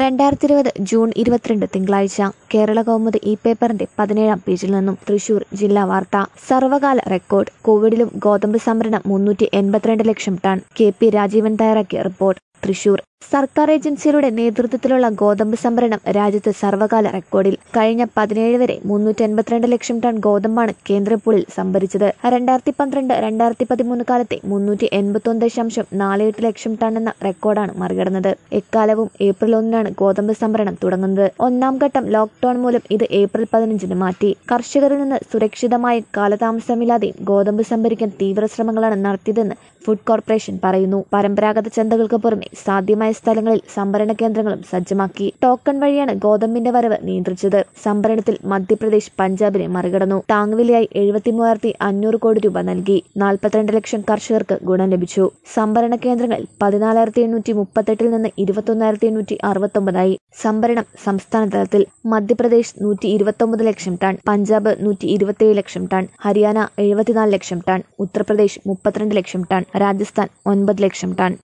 രണ്ടായിരത്തി ഇരുപത് ജൂൺ ഇരുപത്തിരണ്ട് തിങ്കളാഴ്ച കേരള കൗമുദി ഈ പേപ്പറിന്റെ പതിനേഴാം പേജിൽ നിന്നും തൃശൂർ ജില്ലാ വാർത്ത സർവകാല റെക്കോർഡ് കോവിഡിലും ഗോതമ്പ് സംഭരണം മുന്നൂറ്റി എൺപത്തിരണ്ട് ലക്ഷം ടൺ കെ പി രാജീവൻ തയ്യാറാക്കിയ റിപ്പോർട്ട് തൃശൂർ സർക്കാർ ഏജൻസികളുടെ നേതൃത്വത്തിലുള്ള ഗോതമ്പ് സംഭരണം രാജ്യത്ത് സർവകാല റെക്കോർഡിൽ കഴിഞ്ഞ പതിനേഴ് വരെ മുന്നൂറ്റി എൺപത്തിരണ്ട് ലക്ഷം ടൺ ഗോതമ്പാണ് കേന്ദ്രപ്പൂളിൽ സംഭരിച്ചത് രണ്ടായിരത്തി പന്ത്രണ്ട് രണ്ടായിരത്തി പതിമൂന്ന് കാലത്തെ മുന്നൂറ്റി എൺപത്തൊന്ന് ദശാംശം നാല് എട്ട് ലക്ഷം ടൺ എന്ന റെക്കോർഡാണ് മറികടന്നത് എക്കാലവും ഏപ്രിൽ ഒന്നിനാണ് ഗോതമ്പ് സംഭരണം തുടങ്ങുന്നത് ഒന്നാം ഘട്ടം ലോക്ക്ഡൌൺ മൂലം ഇത് ഏപ്രിൽ പതിനഞ്ചിന് മാറ്റി കർഷകരിൽ നിന്ന് സുരക്ഷിതമായും കാലതാമസമില്ലാതെയും ഗോതമ്പ് സംഭരിക്കാൻ തീവ്ര ശ്രമങ്ങളാണ് നടത്തിയതെന്ന് ഫുഡ് കോർപ്പറേഷൻ പറയുന്നു പരമ്പരാഗത ചന്തകൾക്ക് പുറമെ സാധ്യമായ സ്ഥലങ്ങളിൽ സംഭരണ കേന്ദ്രങ്ങളും സജ്ജമാക്കി ടോക്കൺ വഴിയാണ് ഗോതമ്പിന്റെ വരവ് നിയന്ത്രിച്ചത് സംഭരണത്തിൽ മധ്യപ്രദേശ് പഞ്ചാബിനെ മറികടന്നു താങ്ങുവിലയായി എഴുപത്തി മൂവായിരത്തി അഞ്ഞൂറ് കോടി രൂപ നൽകി നാൽപ്പത്തിരണ്ട് ലക്ഷം കർഷകർക്ക് ഗുണം ലഭിച്ചു സംഭരണ കേന്ദ്രങ്ങളിൽ പതിനാലായിരത്തി എണ്ണൂറ്റി മുപ്പത്തെട്ടിൽ നിന്ന് ഇരുപത്തൊന്നായിരത്തി എണ്ണൂറ്റി അറുപത്തൊമ്പതായി സംഭരണം സംസ്ഥാന തലത്തിൽ മധ്യപ്രദേശ് നൂറ്റി ഇരുപത്തൊമ്പത് ലക്ഷം ടൺ പഞ്ചാബ് നൂറ്റി ഇരുപത്തിയേഴ് ലക്ഷം ടൺ ഹരിയാന എഴുപത്തിനാല് ലക്ഷം ടൺ ഉത്തർപ്രദേശ് മുപ്പത്തിരണ്ട് ലക്ഷം ടൺ രാജസ്ഥാൻ ഒൻപത് ലക്ഷം ടൺ